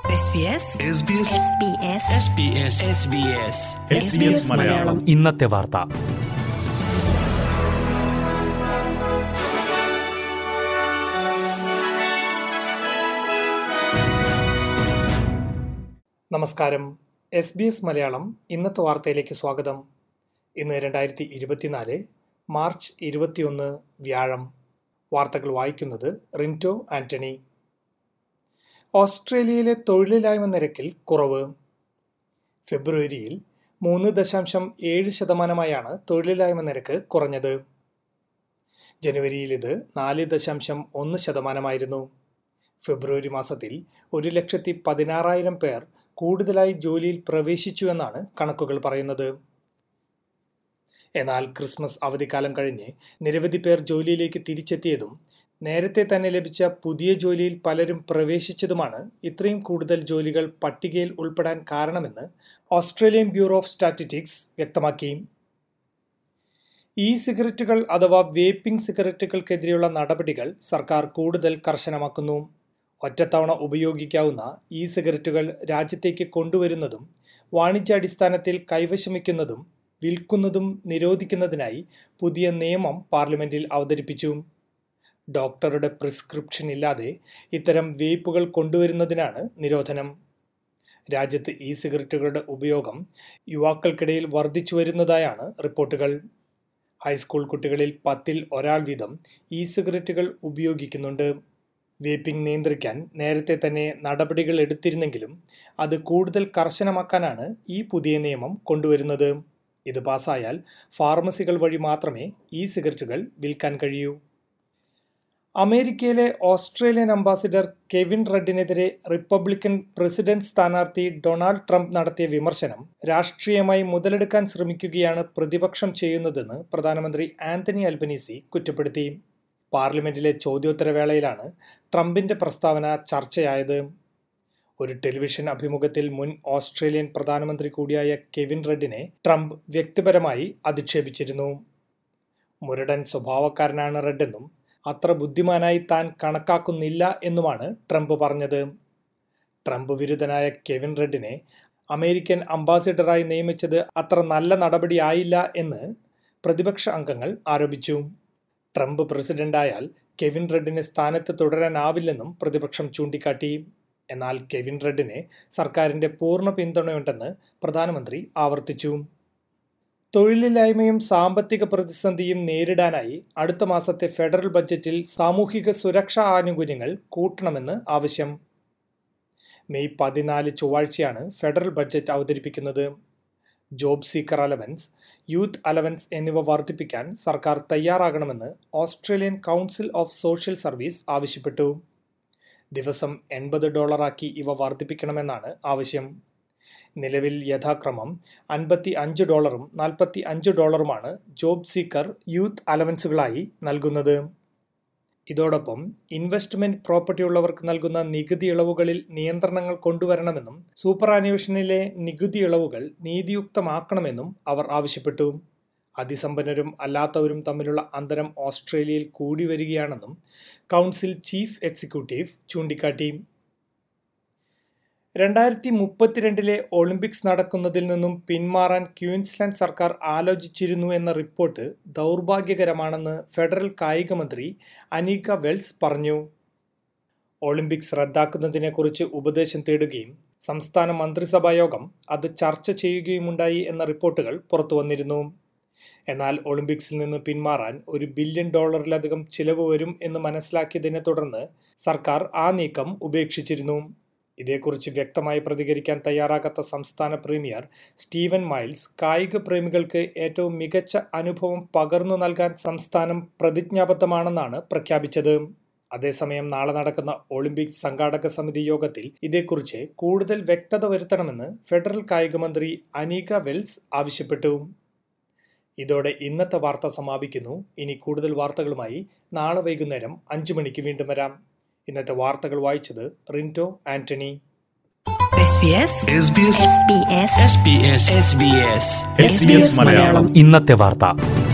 മലയാളം ഇന്നത്തെ വാർത്ത നമസ്കാരം എസ് ബി എസ് മലയാളം ഇന്നത്തെ വാർത്തയിലേക്ക് സ്വാഗതം ഇന്ന് രണ്ടായിരത്തി ഇരുപത്തിനാല് മാർച്ച് ഇരുപത്തിയൊന്ന് വ്യാഴം വാർത്തകൾ വായിക്കുന്നത് റിൻറ്റോ ആന്റണി ഓസ്ട്രേലിയയിലെ തൊഴിലില്ലായ്മ നിരക്കിൽ കുറവ് ഫെബ്രുവരിയിൽ മൂന്ന് ദശാംശം ഏഴ് ശതമാനമായാണ് തൊഴിലില്ലായ്മ നിരക്ക് കുറഞ്ഞത് ജനുവരിയിൽ ഇത് നാല് ദശാംശം ഒന്ന് ശതമാനമായിരുന്നു ഫെബ്രുവരി മാസത്തിൽ ഒരു ലക്ഷത്തി പതിനാറായിരം പേർ കൂടുതലായി ജോലിയിൽ പ്രവേശിച്ചുവെന്നാണ് കണക്കുകൾ പറയുന്നത് എന്നാൽ ക്രിസ്മസ് അവധിക്കാലം കഴിഞ്ഞ് നിരവധി പേർ ജോലിയിലേക്ക് തിരിച്ചെത്തിയതും നേരത്തെ തന്നെ ലഭിച്ച പുതിയ ജോലിയിൽ പലരും പ്രവേശിച്ചതുമാണ് ഇത്രയും കൂടുതൽ ജോലികൾ പട്ടികയിൽ ഉൾപ്പെടാൻ കാരണമെന്ന് ഓസ്ട്രേലിയൻ ബ്യൂറോ ഓഫ് സ്റ്റാറ്റിസ്റ്റിക്സ് വ്യക്തമാക്കി ഇ സിഗരറ്റുകൾ അഥവാ വേപ്പിംഗ് സിഗരറ്റുകൾക്കെതിരെയുള്ള നടപടികൾ സർക്കാർ കൂടുതൽ കർശനമാക്കുന്നു ഒറ്റത്തവണ ഉപയോഗിക്കാവുന്ന ഇ സിഗരറ്റുകൾ രാജ്യത്തേക്ക് കൊണ്ടുവരുന്നതും വാണിജ്യാടിസ്ഥാനത്തിൽ കൈവശമിക്കുന്നതും വിൽക്കുന്നതും നിരോധിക്കുന്നതിനായി പുതിയ നിയമം പാർലമെന്റിൽ അവതരിപ്പിച്ചു ഡോക്ടറുടെ പ്രിസ്ക്രിപ്ഷൻ ഇല്ലാതെ ഇത്തരം വേപ്പുകൾ കൊണ്ടുവരുന്നതിനാണ് നിരോധനം രാജ്യത്ത് ഇ സിഗരറ്റുകളുടെ ഉപയോഗം യുവാക്കൾക്കിടയിൽ വർദ്ധിച്ചു വരുന്നതായാണ് റിപ്പോർട്ടുകൾ ഹൈസ്കൂൾ കുട്ടികളിൽ പത്തിൽ ഒരാൾ വീതം ഇ സിഗരറ്റുകൾ ഉപയോഗിക്കുന്നുണ്ട് വേപ്പിംഗ് നിയന്ത്രിക്കാൻ നേരത്തെ തന്നെ നടപടികൾ എടുത്തിരുന്നെങ്കിലും അത് കൂടുതൽ കർശനമാക്കാനാണ് ഈ പുതിയ നിയമം കൊണ്ടുവരുന്നത് ഇത് പാസ്സായാൽ ഫാർമസികൾ വഴി മാത്രമേ ഇ സിഗരറ്റുകൾ വിൽക്കാൻ കഴിയൂ അമേരിക്കയിലെ ഓസ്ട്രേലിയൻ അംബാസിഡർ കെവിൻ റെഡിനെതിരെ റിപ്പബ്ലിക്കൻ പ്രസിഡന്റ് സ്ഥാനാർത്ഥി ഡൊണാൾഡ് ട്രംപ് നടത്തിയ വിമർശനം രാഷ്ട്രീയമായി മുതലെടുക്കാൻ ശ്രമിക്കുകയാണ് പ്രതിപക്ഷം ചെയ്യുന്നതെന്ന് പ്രധാനമന്ത്രി ആന്റണി അൽബനീസി കുറ്റപ്പെടുത്തി പാർലമെന്റിലെ ചോദ്യോത്തരവേളയിലാണ് ട്രംപിന്റെ പ്രസ്താവന ചർച്ചയായത് ഒരു ടെലിവിഷൻ അഭിമുഖത്തിൽ മുൻ ഓസ്ട്രേലിയൻ പ്രധാനമന്ത്രി കൂടിയായ കെവിൻ റെഡിനെ ട്രംപ് വ്യക്തിപരമായി അധിക്ഷേപിച്ചിരുന്നു മുരടൻ സ്വഭാവക്കാരനാണ് റെഡെന്നും അത്ര ബുദ്ധിമാനായി താൻ കണക്കാക്കുന്നില്ല എന്നുമാണ് ട്രംപ് പറഞ്ഞത് ട്രംപ് വിരുദ്ധനായ കെവിൻ റെഡിനെ അമേരിക്കൻ അംബാസിഡറായി നിയമിച്ചത് അത്ര നല്ല നടപടിയായില്ല എന്ന് പ്രതിപക്ഷ അംഗങ്ങൾ ആരോപിച്ചു ട്രംപ് പ്രസിഡന്റായാൽ കെവിൻ റെഡിനെ സ്ഥാനത്ത് തുടരാനാവില്ലെന്നും പ്രതിപക്ഷം ചൂണ്ടിക്കാട്ടി എന്നാൽ കെവിൻ റെഡിന് സർക്കാരിന്റെ പൂർണ്ണ പിന്തുണയുണ്ടെന്ന് പ്രധാനമന്ത്രി ആവർത്തിച്ചു തൊഴിലില്ലായ്മയും സാമ്പത്തിക പ്രതിസന്ധിയും നേരിടാനായി അടുത്ത മാസത്തെ ഫെഡറൽ ബജറ്റിൽ സാമൂഹിക സുരക്ഷാ ആനുകൂല്യങ്ങൾ കൂട്ടണമെന്ന് ആവശ്യം മെയ് പതിനാല് ചൊവ്വാഴ്ചയാണ് ഫെഡറൽ ബഡ്ജറ്റ് അവതരിപ്പിക്കുന്നത് job seeker allowance youth allowance എന്നിവ വർദ്ധിപ്പിക്കാൻ സർക്കാർ തയ്യാറാകണമെന്ന് Australian council of social service ആവശ്യപ്പെട്ടു ദിവസം എൺപത് ഡോളറാക്കി ഇവ വർദ്ധിപ്പിക്കണമെന്നാണ് ആവശ്യം നിലവിൽ യഥാക്രമം അൻപത്തി അഞ്ച് ഡോളറും നാൽപ്പത്തി അഞ്ച് ഡോളറുമാണ് ജോബ് സീക്കർ യൂത്ത് അലവൻസുകളായി നൽകുന്നത് ഇതോടൊപ്പം ഇൻവെസ്റ്റ്മെന്റ് പ്രോപ്പർട്ടി ഉള്ളവർക്ക് നൽകുന്ന നികുതി ഇളവുകളിൽ നിയന്ത്രണങ്ങൾ കൊണ്ടുവരണമെന്നും സൂപ്പർ ആനിവേഷനിലെ നികുതി ഇളവുകൾ നീതിയുക്തമാക്കണമെന്നും അവർ ആവശ്യപ്പെട്ടു അതിസമ്പന്നരും അല്ലാത്തവരും തമ്മിലുള്ള അന്തരം ഓസ്ട്രേലിയയിൽ കൂടി വരികയാണെന്നും കൗൺസിൽ ചീഫ് എക്സിക്യൂട്ടീവ് ചൂണ്ടിക്കാട്ടി രണ്ടായിരത്തി മുപ്പത്തിരണ്ടിലെ ഒളിമ്പിക്സ് നടക്കുന്നതിൽ നിന്നും പിന്മാറാൻ ക്വീൻസ്ലാൻഡ് സർക്കാർ ആലോചിച്ചിരുന്നു എന്ന റിപ്പോർട്ട് ദൗർഭാഗ്യകരമാണെന്ന് ഫെഡറൽ കായിക മന്ത്രി അനീക വെൽസ് പറഞ്ഞു ഒളിമ്പിക്സ് റദ്ദാക്കുന്നതിനെക്കുറിച്ച് ഉപദേശം തേടുകയും സംസ്ഥാന മന്ത്രിസഭാ യോഗം അത് ചർച്ച ചെയ്യുകയുമുണ്ടായി എന്ന റിപ്പോർട്ടുകൾ പുറത്തുവന്നിരുന്നു എന്നാൽ ഒളിമ്പിക്സിൽ നിന്ന് പിന്മാറാൻ ഒരു ബില്യൺ ഡോളറിലധികം ചിലവ് വരും എന്ന് മനസ്സിലാക്കിയതിനെ തുടർന്ന് സർക്കാർ ആ നീക്കം ഉപേക്ഷിച്ചിരുന്നു ഇതേക്കുറിച്ച് വ്യക്തമായി പ്രതികരിക്കാൻ തയ്യാറാകാത്ത സംസ്ഥാന പ്രീമിയർ സ്റ്റീവൻ മൈൽസ് കായിക പ്രേമികൾക്ക് ഏറ്റവും മികച്ച അനുഭവം പകർന്നു നൽകാൻ സംസ്ഥാനം പ്രതിജ്ഞാബദ്ധമാണെന്നാണ് പ്രഖ്യാപിച്ചത് അതേസമയം നാളെ നടക്കുന്ന ഒളിമ്പിക്സ് സംഘാടക സമിതി യോഗത്തിൽ ഇതേക്കുറിച്ച് കൂടുതൽ വ്യക്തത വരുത്തണമെന്ന് ഫെഡറൽ കായിക മന്ത്രി അനീക വെൽസ് ആവശ്യപ്പെട്ടു ഇതോടെ ഇന്നത്തെ വാർത്ത സമാപിക്കുന്നു ഇനി കൂടുതൽ വാർത്തകളുമായി നാളെ വൈകുന്നേരം അഞ്ചു മണിക്ക് വീണ്ടും വരാം ഇന്നത്തെ വാർത്തകൾ വായിച്ചത് റിൻറ്റോ ആന്റണി SBS ഇന്നത്തെ വാർത്ത